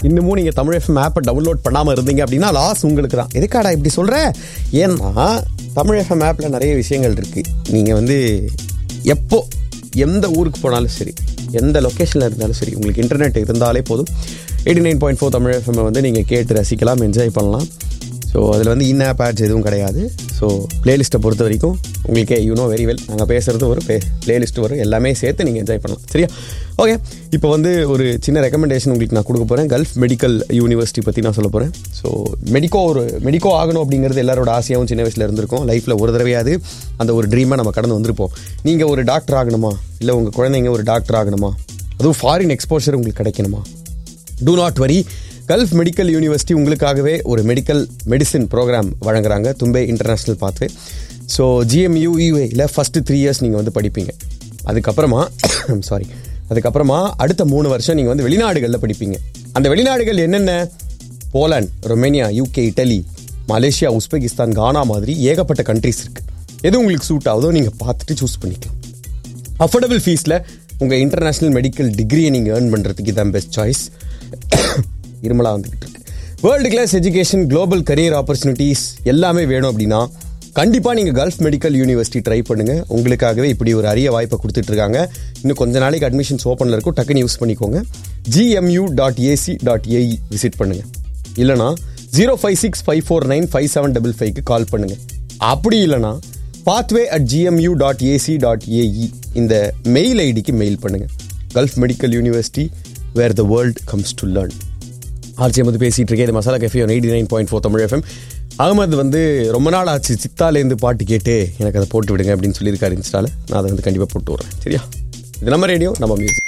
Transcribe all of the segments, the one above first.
இன்னமும் நீங்கள் தமிழ் எஃப்எம் ஆப்பை டவுன்லோட் பண்ணாமல் இருந்தீங்க அப்படின்னா லாஸ் உங்களுக்கு தான் எதுக்காடா இப்படி சொல்கிற ஏன்னா தமிழ் எஃப்எம் ஆப்பில் நிறைய விஷயங்கள் இருக்குது நீங்கள் வந்து எப்போ எந்த ஊருக்கு போனாலும் சரி எந்த லொக்கேஷனில் இருந்தாலும் சரி உங்களுக்கு இன்டர்நெட் இருந்தாலே போதும் eighty nine point four Tamil FM வந்து நீங்கள் கேட்டு ரசிக்கலாம் என்ஜாய் பண்ணலாம் ஸோ அதில் வந்து இன் ஆப் ஆட்ஸ் எதுவும் கிடையாது ஸோ பிளேலிஸ்ட்டை பொறுத்த வரைக்கும் உங்களுக்கே யூ நோ வெரி வெல் நாங்கள் பேசுகிறது ஒரு பே பிளேலிஸ்ட் வரும் எல்லாமே சேர்த்து நீங்கள் என்ஜாய் பண்ணலாம் சரியா ஓகே இப்போ வந்து ஒரு சின்ன ரெக்கமெண்டேஷன் உங்களுக்கு நான் கொடுக்க போகிறேன் கல்ஃப் மெடிக்கல் யூனிவர்சிட்டி பற்றி நான் சொல்ல போகிறேன் ஸோ மெடிக்கோ ஒரு மெடிக்கோ ஆகணும் அப்படிங்கிறது எல்லாரோட ஆசையாகவும் சின்ன வயசில் இருந்திருக்கும் லைஃப்பில் ஒரு தடவையாவது அந்த ஒரு ட்ரீமை நம்ம கடந்து வந்திருப்போம் நீங்கள் ஒரு டாக்டர் ஆகணுமா இல்லை உங்கள் குழந்தைங்க ஒரு டாக்டர் ஆகணுமா அதுவும் ஃபாரின் எக்ஸ்போஷர் உங்களுக்கு கிடைக்கணுமா do not worry gulf medical university உங்களுக்காகவே ஒரு மெடிக்கல் மெடிசின் ப்ரோக்ராம் வழங்குறாங்க Thumbay international pathway so GMU யூஏயில் ஃபஸ்ட்டு த்ரீ இயர்ஸ் நீங்கள் வந்து படிப்பீங்க அதுக்கப்புறமா சாரி அதுக்கப்புறமா அடுத்த மூணு வருஷம் நீங்கள் வந்து வெளிநாடுகளில் படிப்பீங்க அந்த வெளிநாடுகள் என்னென்ன Poland Romania UK Italy Malaysia Uzbekistan Ghana மாதிரி ஏகப்பட்ட கண்ட்ரிஸ் இருக்குது எது உங்களுக்கு சூட் ஆகுதோ நீங்கள் பார்த்துட்டு சூஸ் பண்ணிக்கலாம் அஃபோர்டபுள் ஃபீஸில் உங்கள் இன்டர்நேஷ்னல் மெடிக்கல் டிகிரியை நீங்கள் ஏர்ன் பண்ணுறதுக்கு இதான் பெஸ்ட் சாய்ஸ் இருமலாக வந்துக்கிட்டு இருக்கு world class education global career opportunities எல்லாமே வேணும் அப்படின்னா கண்டிப்பாக நீங்கள் கல்ஃப் மெடிக்கல் யூனிவர்சிட்டி ட்ரை பண்ணுங்கள் உங்களுக்காகவே இப்படி ஒரு அரிய வாய்ப்பை கொடுத்துட்டு இருக்காங்க இன்னும் கொஞ்ச நாளைக்கு அட்மிஷன்ஸ் ஓப்பனில் இருக்கும் டக்குன்னு யூஸ் பண்ணிக்கோங்க GMU dot AC dot AE visit பண்ணுங்கள் இல்லைனா zero five six five four nine five seven double ஃபைவ்க்கு கால் பண்ணுங்கள் அப்படி இல்லைனா pathway at GMU dot AC dot AE இந்த மெயில் ஐடிக்கு மெயில் பண்ணுங்கள் Gulf medical university where the world comes to learn RJ வந்து பேசிட்டு இருக்கேன் இது Masala Cafe one eighty nine point four Tamil FM Ahmed வந்து ரொம்ப நாள் ஆச்சு சித்தாலேருந்து பாட்டு கேட்டு எனக்கு அதை போட்டு விடுங்க அப்படின்னு சொல்லியிருக்காரு இன்ஸ்டால நான் அதை வந்து கண்டிப்பாக போட்டு விட்றேன் சரியா இது நம்ம ரேடியோ நம்ம music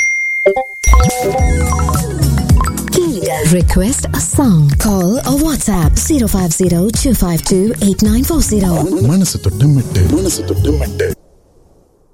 Request a song. Call or WhatsApp 050 252 8940. மனசு தொட்டு மெட்டு மனசு தொட்டு மெட்டு